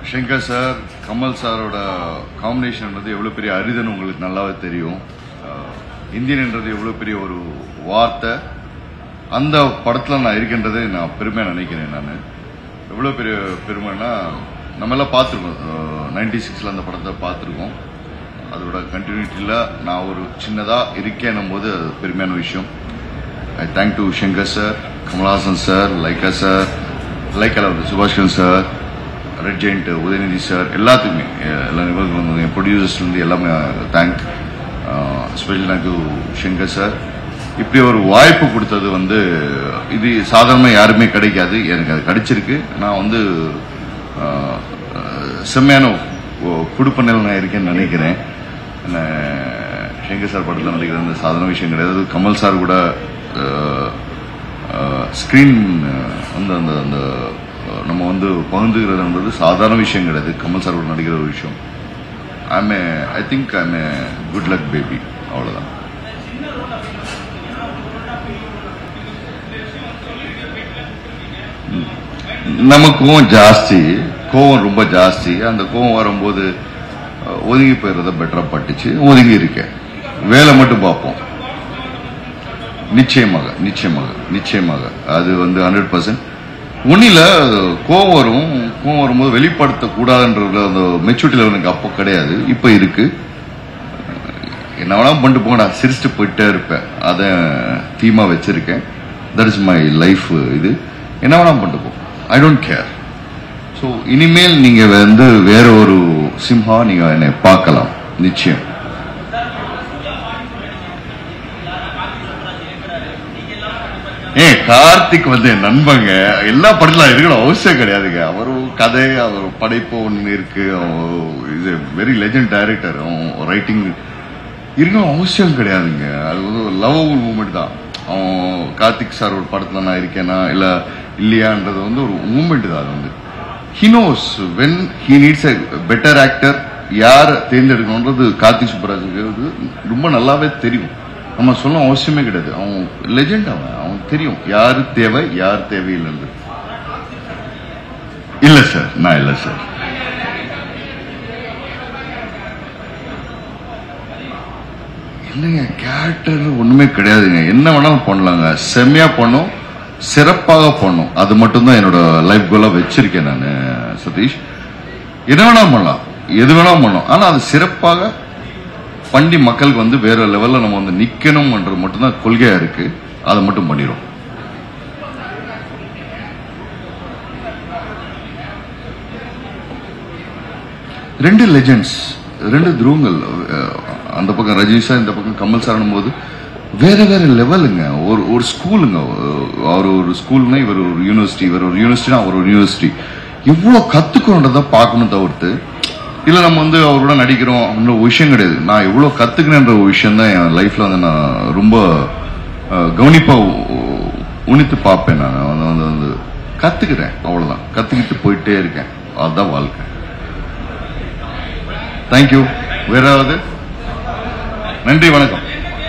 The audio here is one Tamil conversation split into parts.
ஷங்கர் சார் கமல் சாரோட காம்பினேஷன்ன்றது எவ்வளோ பெரிய அரிதுன்னு உங்களுக்கு நல்லாவே தெரியும் அஹ், இந்தியன்ன்றது எவ்வளோ பெரிய ஒரு வார்த்தை அந்த படத்தில் நான் இருக்கின்றதை நான் பெருமையாக நினைக்கிறேன் நான் எவ்வளோ பெரிய பெருமைன்னா நம்ம எல்லாம் பார்த்துருக்கோம் நைன்டி சிக்ஸில் அந்த படத்தை பார்த்துருக்கோம் அதோட கண்டினியூட்டியில் நான் ஒரு சின்னதாக இருக்கேன்னும் போது அது பெருமையான விஷயம் I thank to Shankar sir Kamal Haasan sir Lyca sir Lyca Subaskaran sir Red Giant Udhayanidhi sir எல்லாத்துக்குமே அஹ், எல்லா நிபுணர்களும் என் ப்ரொடியூசர்ஸ்லேருந்து எல்லாமே thank special thank to Shankar sir இப்படி ஒரு வாய்ப்பு கொடுத்தது வந்து இது சாதாரணமாக யாருமே கிடைக்காது எனக்கு அது கிடைச்சிருக்கு நான் வந்து அஹ், அஹ், செம்மையான ஒ- குடுப்பணில் நான் இருக்கேன்னு நினைக்கிறேன் நான் ஷங்கர் சார் படத்தில் நடிக்கிறது அந்த சாதாரண விஷயம் கிடையாது கமல் சார் கூட ஸ்க்ரீன் வந்து அந்த அந்த அஹ், நம்ம வந்து பகிர்ந்துக்கிறதுன்றது சாதாரண விஷயம் கிடையாது கமல் சார் கூட நடிக்கிற ஒரு விஷயம் I'm I think I'm a good luck baby அவ்வளோதான் நமக்கும் ஜாஸ்தி கோவம் ரொம்ப ஜாஸ்தி அந்த கோவம் வரும்போது அஹ், ஒதுங்கி போயிடுறத பெட்டரா பட்டுச்சு ஒதுங்கி இருக்கேன் வேலை மட்டும் பார்ப்போம் நிச்சயமாக நிச்சயமாக நிச்சயமாக அது வந்து ஹண்ட்ரட் பர்சன்ட் ஒன்னில கோவம் வரும் கோவம் வரும்போது வெளிப்படுத்த கூடாதுன்ற அந்த மெச்சூரிட்டி லெவல் எனக்கு அப்போ கிடையாது இப்போ இருக்கு என்ன வேணா பண்ணிட்டு போங்கடா சிரிச்சுட்டு போயிட்டே இருப்பேன் அதை தீமா வச்சிருக்கேன் தட் இஸ் மை லைஃப் இது என்ன வேணா பண்ணிட்டு போ ஐ டோன்ட் கேர் ஸோ இனிமேல் நீங்க வந்து வேற ஒரு சிம்ஹா நீங்க என்னை பார்க்கலாம் நிச்சயம் ஏ கார்த்திக் வந்து என் நண்பங்க எல்லா படத்துல இருக்கணும் அவசியம் கிடையாதுங்க அவர் கதை அவர் படைப்பு ஒன்று இருக்கு இது வெரி லெஜண்ட் டைரக்டர் ரைட்டிங் இருக்கணும் அவசியம் கிடையாதுங்க அது வந்து ஒரு லவபிள் மூமெண்ட் தான் அவன் கார்த்திக் சார் ஒரு படத்துல நான் இருக்கேனா இல்ல இல்லையான்றது வந்து ஒரு மூமெண்ட் தான் அது வந்து he knows when he needs a better actor யார் தேர்ந்தெடுக்கணுன்றது கார்த்திக் சுப்பராஜுக்கு வந்து ரொம்ப நல்லாவே தெரியும் நம்ம சொல்ல அவசியமே கிடையாது அவன் லெஜெண்ட் அவன் அவன் தெரியும் யாரு தேவை யார் தேவையில்லைன்னு இல்ல சார் நான் இல்ல சார் இல்லைங்க கேரக்டர் ஒண்ணுமே கிடையாதுங்க என்ன வேணாலும் பண்ணலாங்க செம்மையா பண்ணும் சிறப்பாக பண்ணும் அது மட்டும்தான் என்னோட லைஃப் கோலா வச்சிருக்கேன் நான் சதீஷ் என்ன வேணாலும் பண்ணலாம் எது வேணாலும் பண்ணலாம் ஆனா அது சிறப்பாக பண்ணி மக்களுக்கு வந்து வேற லெவல்ல நம்ம வந்து நிக்கணும்ன்றது மட்டும்தான் கொள்கையா இருக்கு அதை மட்டும் பண்ணிடும் ரெண்டு லெஜெண்ட்ஸ் ரெண்டு துருவங்கள் அஹ், அந்த பக்கம் ரஜினி சார் இந்த பக்கம் கமல் சார் போது வேற வேற லெவலுங்க ஒரு ஒரு ஸ்கூலுங்க அவர் ஒரு ஸ்கூல்னா இவர் ஒரு யூனிவர்சிட்டி இவர் ஒரு யூனிவர்சிட்டினா அவர் ஒரு யூனிவர்சிட்டி எவ்வளவு கத்துக்கணுன்றத பார்க்கணும் தவிர்த்து இல்ல நம்ம வந்து அவரோட நடிக்கிறோம் அப்படின்ற ஒரு விஷயம் கிடையாது நான் எவ்வளவு கத்துக்கிறேன்ற ஒரு விஷயம் தான் என் லைஃப்ல வந்து நான் ரொம்ப அஹ், கவனிப்பா உ- உணித்து பார்ப்பேன் நான் வந்து வந்து வந்து கத்துக்கிறேன் அவ்வளவுதான் கத்துக்கிட்டு போயிட்டே இருக்கேன் அதுதான் வாழ்க்கை தேங்க்யூ வேற ஏதாவது நன்றி வணக்கம்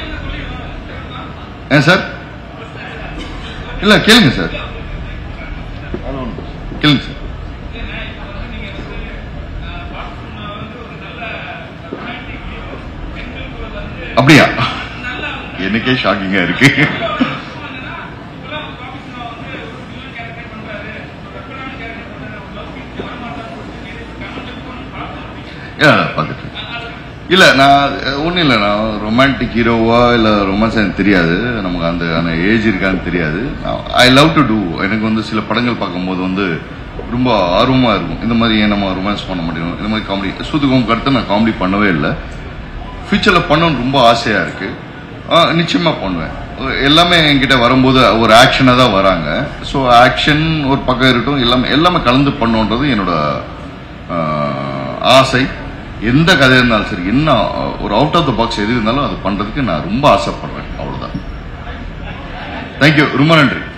ஏன் சார் இல்ல கேளுங்க சார் கேளுங்க சார் அப்படியா எனக்கே ஷாக்கிங்கா இருக்கு பார்த்துட்டு இல்ல நான் ஒன்றும் இல்லை நான் ரொமான்டிக் ஹீரோவா இல்ல ரொமான்ஸ் எனக்கு தெரியாது நமக்கு அந்த அந்த ஏஜ் இருக்கான்னு தெரியாது ஐ லவ் டு டூ எனக்கு வந்து சில படங்கள் பார்க்கும்போது வந்து ரொம்ப ஆர்வமா இருக்கும் இந்த மாதிரி ஏன் நம்ம ரொமான்ஸ் பண்ண முடியும் இந்த மாதிரி காமெடி சூதுகம் கருத்து நான் காமெடி பண்ணவே இல்லை ஃபியூச்சர்ல பண்ணணும்னு ரொம்ப ஆசையா இருக்கு ஆ, நிச்சயமா பண்ணுவேன் எல்லாமே என்கிட்ட வரும்போது ஒரு ஆக்ஷனாக தான் வராங்க ஸோ ஆக்ஷன் ஒரு பக்கம் இருக்கட்டும் எல்லாமே எல்லாமே கலந்து பண்ணுன்றது என்னோட ஆ, ஆசை எந்த கதை இருந்தாலும் சரி என்ன ஒரு அவுட் ஆஃப் த பாக்ஸ் எது இருந்தாலும் அது பண்றதுக்கு நான் ரொம்ப ஆசைப்படுறேன் அவ்வளவுதான் தேங்க்யூ ரொம்ப நன்றி